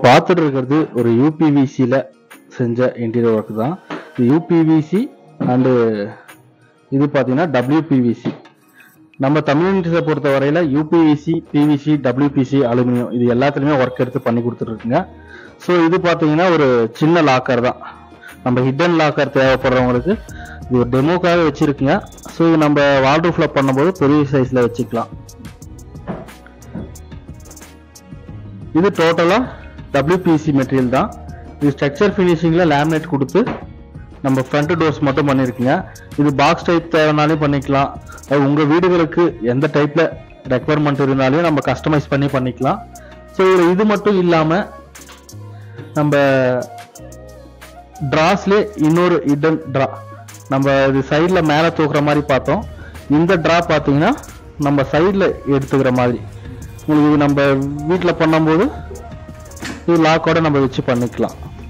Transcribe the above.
பார்த்துட்டு இருக்கிறது ஒரு யூபிவிசியில் செஞ்ச இன்டீரியர் ஒர்க் தான் இது யூபிவிசி அண்டு இது பார்த்தீங்கன்னா டபிள்யூபிவிசி நம்ம தமிழ்நாட்டை பொறுத்த வரையில யூபிவிசி பிவிசி டபிள்யூபிசி அலுமினியம் இது எல்லாத்துலயுமே ஒர்க் எடுத்து பண்ணி கொடுத்துருக்குங்க ஸோ இது பார்த்தீங்கன்னா ஒரு சின்ன லாக்கர் தான் நம்ம ஹிடன் லாக்கர் தேவைப்படுறவங்களுக்கு இது ஒரு டெமோக்காக வச்சிருக்குங்க ஸோ இது நம்ம வால்ரூஃபில் பண்ணும்போது பெரிய சைஸில் வச்சுக்கலாம் இது டோட்டலாக டபிள்யூபிசி மெட்டீரியல் தான் இது ஸ்ட்ரக்சர் ஃபினிஷிங்கில் லேமினேட் கொடுத்து நம்ம ஃப்ரண்ட் டோர்ஸ் மட்டும் பண்ணியிருக்கீங்க இது பாக்ஸ் டைப் தேவைனாலும் பண்ணிக்கலாம் அது உங்கள் வீடுகளுக்கு எந்த டைப்பில் ரெக்குவயர்மெண்ட் இருந்தாலும் நம்ம கஸ்டமைஸ் பண்ணி பண்ணிக்கலாம் ஸோ இது மட்டும் இல்லாமல் நம்ம ட்ராஸ்லேயே இன்னொரு இடன் ட்ரா நம்ம இது சைடில் மேலே தூக்குற மாதிரி பார்த்தோம் இந்த ட்ரா பார்த்தீங்கன்னா நம்ம சைடில் எடுத்துக்கிற மாதிரி உங்களுக்கு இது நம்ம வீட்டில் பண்ணும்போது இது லாக்கோட நம்ம வச்சு பண்ணிக்கலாம்